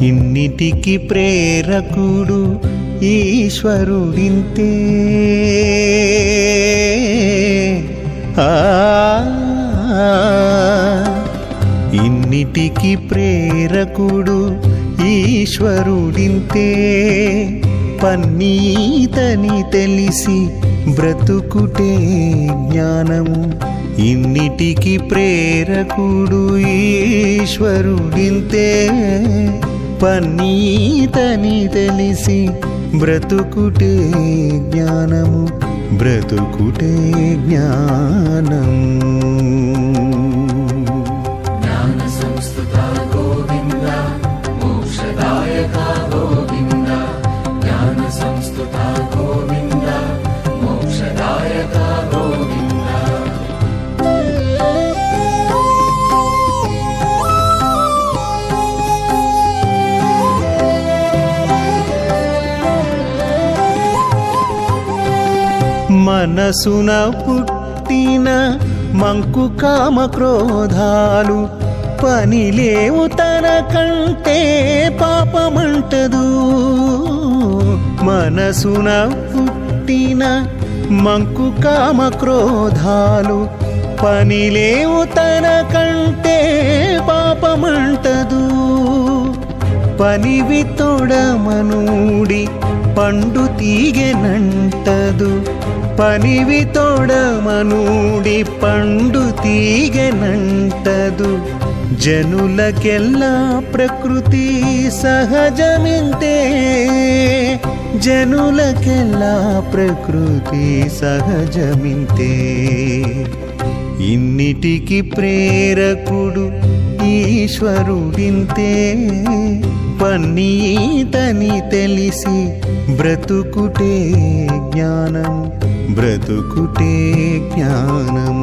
ఇన్నిటికి ప్రేరకుడు ఈశ్వరుడింతే ఆ ఇన్నిటికి ప్రేరకుడు ఈశ్వరుడింతే పన్నీతని తెలిసి బ్రతుకుటే జ్ఞానము ఇన్నిటికి ప్రేరకుడు ఈశ్వరుడింతే పన్నీతని తెలిసి బ్రతుకుటే జ్ఞానము బ్రతుకుటే జ్ఞానం మనసున పుట్టిన మంకు కామ క్రోధాలు పని లేవు తన కంటే పాపమంటదు మనసున పుట్టిన మంకు కామ క్రోధాలు పని లేవు తన కంటే పాపమంటదు పనివి తోడమనూడి పండు తీగెనంటదు పనివి తోడమనూడి పండు తీగెనంటదు జనులకెల్లా ప్రకృతి సహజమింతే జనులకెల్లా ప్రకృతి సహజమింతే ఇన్నిటికి ప్రేరకుడు ఈశ్వరుడింతే పన్నీతని తెలిసి బ్రతుకుటే జ్ఞానం బ్రతుకుటే జ్ఞానం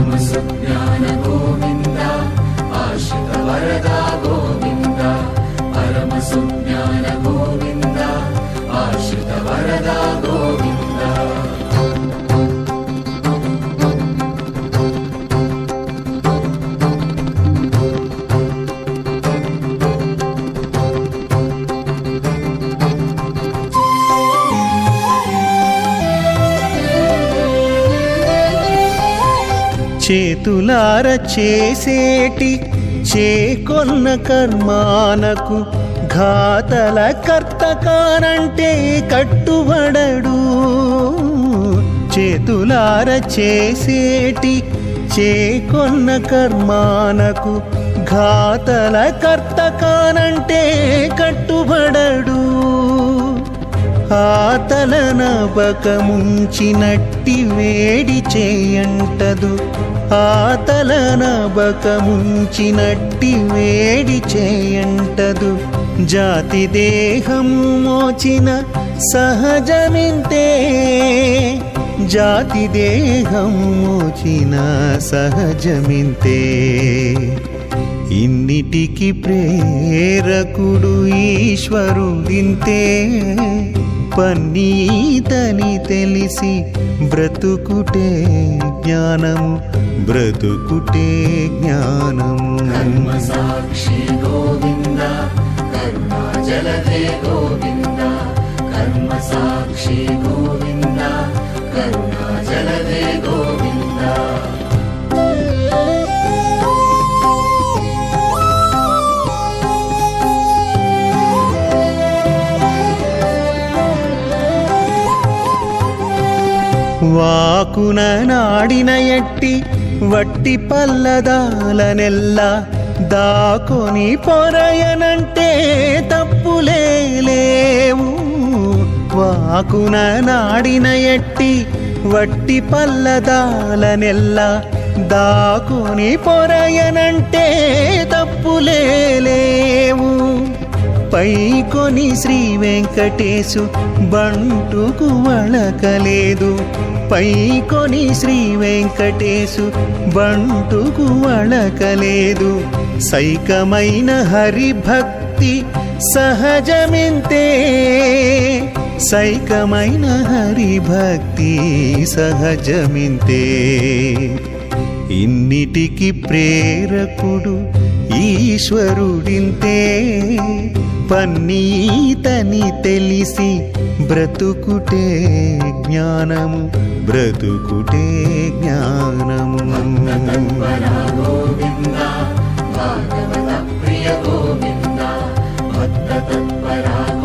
చేతులార చేసేటి చేకొన్న కర్మానకు ఘాతల కర్త కానంటే కట్టుబడడు చేతులార చేసేటి చేకొన్న కర్మానకు ఘాతల కర్త కానంటే కట్టుబడడు ఆతలన బకముంచినట్టి వేడి చేయంటదు ఆతలన బకముంచినట్టి వేడి చేయంటదు జాతి దేహం మోచిన సహజమింతే జాతి దేహం మోచిన సహజమింతే ఇన్నిటికి ప్రేరకుడు ఈశ్వరుడింతే పన్నీతని తెలిసి బ్రతుకుటే జ్ఞానము బ్రతుకుటే జ్ఞానం సాక్షి గోవింద కరుణా జలదే గోవింద కర్మ సాక్షి గోవింద కరుణా జలదే గోవింద వాకున నాడిన ఎట్టి వట్టి పల్లదాలనెల్ల దాకొని పొరయనంటే తప్పులే లేవు వాకున నాడిన ఎట్టి వట్టి పల్లదాలనెల్ల దాకొని పొరయనంటే తప్పులే లేవు పైకొని శ్రీ వెంకటేశు బంటుకు వళకలేదు పైకొని శ్రీ వెంకటేశు బంటుకు వళకలేదు సైకమైన హరిభక్తి సహజమింతే సైకమైన హరిభక్తి సహజమింతే ఇన్నిటికి ప్రేరకుడు ఈశ్వరుడింతే పన్నీతని తెలిసి బ్రతుకుటే జ్ఞానము బ్రతుకుటే జ్ఞానము తత్పరా గోవింద భాగవత ప్రియ గోవింద భక్త తత్పరా